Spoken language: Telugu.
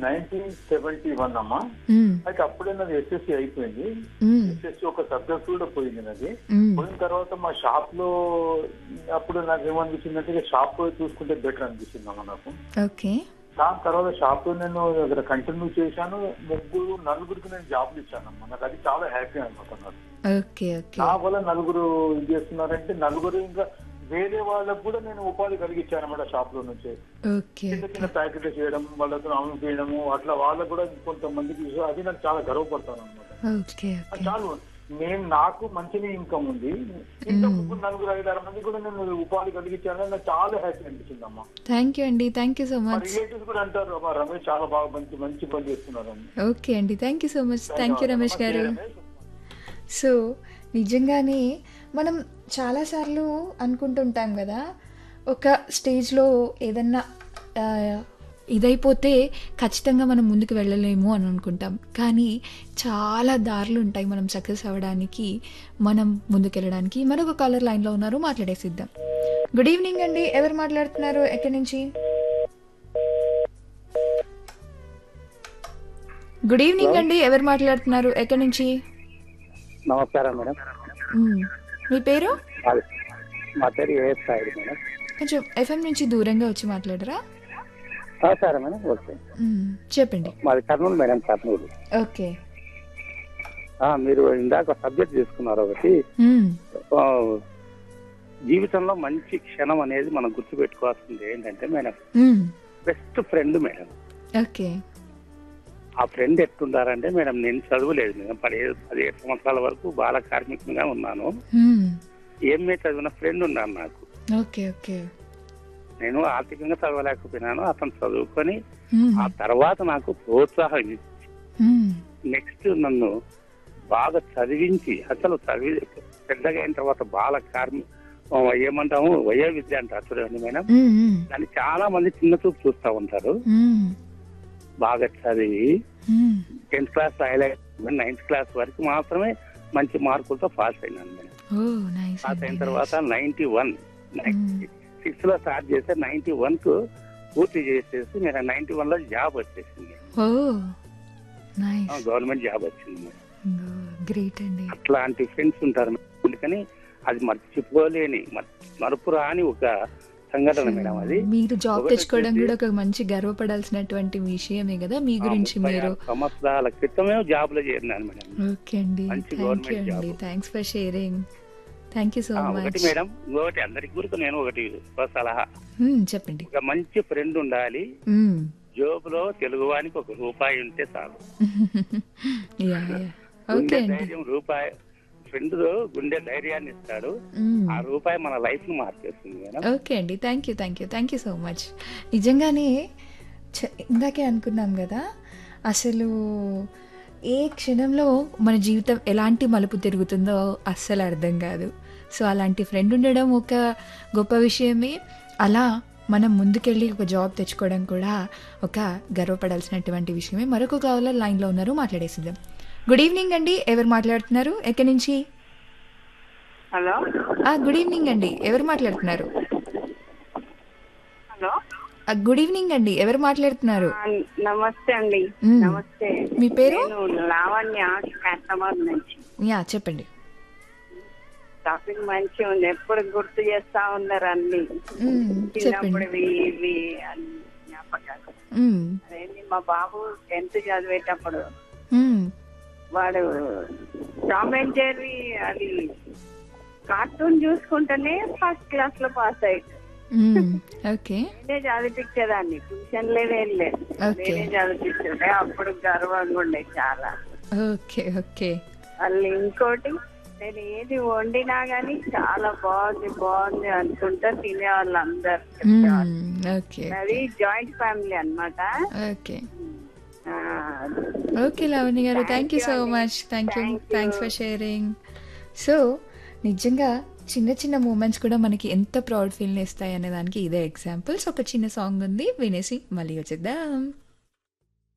నైన్టీన్ సెవెంటీ వన్ అమ్మా మ్మ్. అయితే అప్పుడే నాది ఎస్ఎస్సి అయిపోయింది మ్మ్. ఎస్ఎస్సి ఒక సబ్జెక్ట్ కూడా పోయింది నాది మ్మ్. పోయిన తర్వాత మా షాప్ లో అప్పుడు నాకు ఏమనిపించింది అంటే షాప్ పోయి చూసుకుంటే బెటర్ అనిపించింది అమ్మా నాకు ఓకే దాని తర్వాత షాప్ లో నేను దగ్గర కంటిన్యూ చేశాను ముగ్గురు నలుగురికి నేను జాబ్లు ఇచ్చానమ్మా నాకు అది చాలా హ్యాపీ అనమాట నాకు ఓకే ఓకే నా వల్ల నలుగురు ఇది చేస్తున్నారంటే నలుగురు ఇంకా వేరే వాళ్ళకు కూడా నేను ఉపాధి కలిగించాను అనమాట షాప్ లో నుంచి ఓకే చిన్న చిన్న ప్యాకెట్లు చేయడం వాళ్ళతో అమలు చేయడము అట్లా వాళ్ళకు కూడా కొంతమందికి ఇవ్వ- అది నాకు చాలా గర్వపడతాను అనమాట ఓకే ఓకే చాలు నేను నాకు మంచిగా ఇన్కమ్ ఉంది ఇంకా ముగ్గురు నలుగురు ఐదు ఆరు మంది కూడా నేను ఉపాధి కలిగించాను నాకు చాలా హ్యాపీ అనిపించింది అమ్మా థ్యాంక్ యూ అండి థ్యాంక్ యూ సో మా మచ్ రిలేటివ్స్ కూడా అంటారు అమ్మా రమేష్ చాలా బాగా మంచి మంచి పని చేస్తున్నారు అని ఓకే అండి thank you so much thank you Ramesh గారు సో నిజంగానే మనం చాలాసార్లు అనుకుంటుంటాం కదా ఒక స్టేజ్లో ఏదన్నా ఆ, ఇదైపోతే ఖచ్చితంగా మనం ముందుకు వెళ్ళలేము అని అనుకుంటాం కానీ చాలా దారులు ఉంటాయి మనం సక్సెస్ అవ్వడానికి మనం ముందుకెళ్ళడానికి మరొక కాలర్ లైన్లో ఉన్నారు మాట్లాడేసిద్దాం గుడ్ ఈవినింగ్ అండి ఎవరు మాట్లాడుతున్నారు ఎక్కడి నుంచి గుడ్ ఈవినింగ్ అండి ఎవరు మాట్లాడుతున్నారు ఎక్కడి నుంచి నమస్కారం మేడం మ్మ్. మీ పేరు మాది- మా పేరు ఏఎస్ సాయి మేడం కొంచెం ఎఫ్ఎం నుంచి దూరంగా వచ్చి మాట్లాడరా ఆ, సరే మేడం ఓకే మ్మ్. చెప్పండి మాది కర్నూలు మేడం కర్నూలు ఓకే ఆ, మీరు ఇందాక సబ్జెక్ట్ తీసుకున్నారు ఒకటి మ్మ్. ఆ, జీవితంలో మంచి క్షణం అనేది మనం గుర్తుపెట్టుకోవాల్సింది ఏంటంటే మేడం మ్మ్. బెస్ట్ ఫ్రెండ్ మేడం ఓకే ఆ ఫ్రెండ్ ఎట్టుండారంటే మేడం నేను చదువులేదు మేడం పదిహేడు పదిహేడు సంవత్సరాల వరకు బాల కార్మికునిగా ఉన్నాను మ్మ్. ఎంఏ చదివిన ఫ్రెండ్ ఉన్నాను నాకు ఓకే ఓకే నేను ఆర్థికంగా చదవలేకపోయినాను అతను చదువుకొని మ్మ్. ఆ తర్వాత నాకు ప్రోత్సాహం ఇచ్చి మ్మ్. నెక్స్ట్ నన్ను బాగా చదివించి అసలు చదివి పెద్దగా అయిన తర్వాత బాల కార్మి ఆ, ఏమంటాము వయో విద్య అంటారు చూడండి మేడం మ్మ్. మ్మ్. దాన్ని చాలా మంది చిన్న చూపు చూస్తూ ఉంటారు మ్మ్. బాగా చదివి మ్మ్. Tenth class highlight ninth class వరకు మాత్రమే మంచి మార్కులతో పాస్ అయినాను మేడం ఓ నైస్ పాస్ అయిన అండి, తర్వాత నైస్. నైన్టీ వన్ సిక్స్త్ లో స్టార్ట్ చేస్తే నైన్టీ వన్ కు పూర్తి చేసేసి నేను నైన్టీ వన్ లో జాబ్ వచ్చేసింది ఓ నైస్ గవర్నమెంట్ జాబ్ వచ్చింది మేడం గ్రేట్ అండి అట్లాంటి ఫ్రెండ్స్ ఉంటారు మేడం. అందుకని అది మర్చిపోలేని మర్- మరపు రాని ఒక సంఘటన మేడం అది మీరు జాబ్ ఒకటి తెచ్చుకోవడం వచ్చేసి- కూడా ఒక మంచి గర్వపడాల్సినటువంటి విషయమే కదా మీ గురించి ముప్పై మీరు ఆరు సంవత్సరాల క్రితమే జాబ్ లో చేరినాను మేడం ఓకే అండి మంచి థ్యాంక్ యూ గవర్నమెంట్ అండి job. Thanks for sharing thank you so ఆ, ఒకటి మచ్ మేడం ఇంకొకటి అందరికి గురికి నేను ఒకటి ఒక సలహా చెప్పండి ఒక మంచి ఫ్రెండ్ ఉండాలి మ్మ్. జోబులో తెలుగువానికి ఒక రూపాయి ఉంటే చాలు యా యా ఓకే గుండె అండి ధైర్యం రూపాయి ఫ్రెండ్ గుండె ధైర్యాన్ని ఇస్తాడు మ్మ్. ఆ రూపాయి మన లైఫ్ ను మార్చేస్తుంది మేడం ఓకే అండి thank you thank you thank you so much నిజంగానే చ- ఇందాకే అనుకున్నాం కదా అసలు ఏ క్షణంలో మన జీవితం ఎలాంటి మలుపు తిరుగుతుందో అస్సలు అర్థం కాదు సో అలాంటి ఫ్రెండ్ ఉండడం ఒక గొప్ప విషయమే అలా మనం ముందుకెళ్ళి ఒక జాబ్ తెచ్చుకోవడం కూడా ఒక గర్వపడాల్సినటువంటి విషయమే మరొక కావాల లైన్లో ఉన్నారు మాట్లాడేసిద్దాం గుడ్ ఈవినింగ్ అండి ఎవరు మాట్లాడుతున్నారు ఎక్కడి నుంచి హలో గుడ్ ఈవినింగ్ అండి ఎవరు మాట్లాడుతున్నారు హలో గుడ్ ఈవినింగ్ అండి ఎవరు మాట్లాడుతున్నారు ఆ, నమస్తే అండి మ్మ్. నమస్తే మీ పేరు నేను లావణ్య కస్టమర్ నుంచి యా చెప్పండి టాపిక్ మంచిగా ఉంది ఎప్పుడు గుర్తు చేస్తా ఉన్నారు అన్ని మ్మ్, చెప్పండి చిన్నప్పుడు ఇవి అన్ని జ్ఞాపకాలు మ్మ్, అదేంటి మా బాబు టెన్త్ చదివేటప్పుడు మ్మ్, వాడు టామ్ అండ్ జెర్రీ అది కార్టూన్ చూసుకుంటేనే ఫస్ట్ క్లాస్ లో పాస్ అయ్యాడు మ్మ్, ఓకే నేనే చదివించేదాన్ని ట్యూషన్ లేదు ఏం లేదు Okay. నేనే చదివించేదే అప్పుడు గర్వంగా ఉండే చాలా ఓకే ఓకే మళ్ళీ ఇంకోటి నేను ఏది వండినా గానీ చాలా బాగుంది బాగుంది అనుకుంటా తినే వాళ్ళు అందరు మ్మ్, ఓకే అది జాయింట్ ఫ్యామిలీ అన్నమాట ఓకే ఆ, ఓకే లావణ్య గారు థ్యాంక్ యూ సో అండి. Much thank you Thank you. Thanks for sharing so నిజంగా చిన్న చిన్న మూమెంట్స్ కూడా మనకి ఎంత ప్రౌడ్ ఫీల్ని ఇస్తాయి అనే దానికి ఇదే ఎగ్జాంపుల్స్ ఒక చిన్న సాంగ్ ఉంది వినేసి మళ్ళీ వచ్చేద్దాం